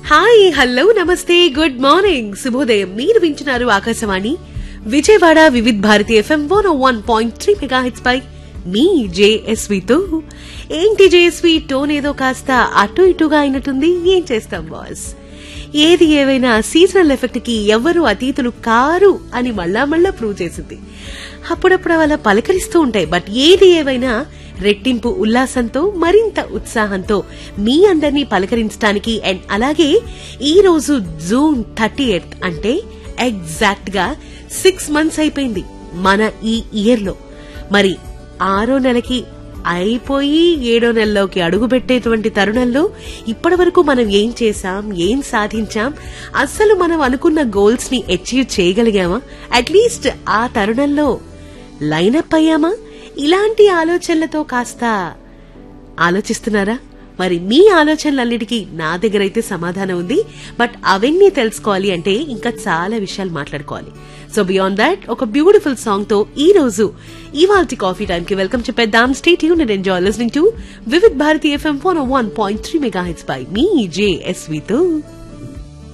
hi hello నమస్తే good morning శుభోదయం మీరు వింటున్నారు Akashvani Vijayawada Vividh Bharati FM one one point three mega hits పై మీ జేఎస్వితో ఏంటి జేఎస్వి టోన్ ఏదో కాస్త అటు ఇటుగా అయినట్టుంది ఏం చేస్తాం బాస్ ఏది ఏవైనా సీజనల్ ఎఫెక్ట్ కి ఎవరు అతీతులు కారు అని మళ్ళా మళ్ళా ప్రూవ్ చేసింది అప్పుడప్పుడు అలా పలకరిస్తూ ఉంటాయి బట్ ఏది ఏవైనా రెట్టింపు ఉల్లాసంతో మరింత ఉత్సాహంతో మీ అందరినీ పలకరించడానికి అండ్ అలాగే ఈ రోజు జూన్ థర్టీ ఎయిత్ అంటే ఎగ్జాక్ట్ గా సిక్స్ మంత్స్ అయిపోయింది మన ఈ ఇయర్ లో మరి ఆరో నెలకి అయిపోయి ఏడో నెలలోకి అడుగు పెట్టేటువంటి తరుణంలో ఇప్పటి వరకు మనం ఏం చేశాం ఏం సాధించాం అస్సలు మనం అనుకున్న గోల్స్ ని అచీవ్ చేయగలిగామా అట్లీస్ట్ ఆ తరుణంలో లైనప్ అయ్యామా ఇలాంటి ఆలోచనలతో కాస్త ఆలోచిస్తున్నారా మరి మీ ఆలోచనలన్నిటికీ నా దగ్గర అయితే సమాధానం ఉంది బట్ అవన్నీ తెలుసుకోవాలి అంటే ఇంకా చాలా విషయాలు మాట్లాడుకోవాలి సో బియాండ్ దాట్ ఒక బ్యూటిఫుల్ సాంగ్ తో ఈ రోజు ఇవాల్టి కాఫీ టైం కి వెల్కమ్ చెప్పేద్దాం స్టేట్ యూన్ and enjoy listening to Vividh Bharati FM phone one point three mega hits బై మీ జేఎస్వితో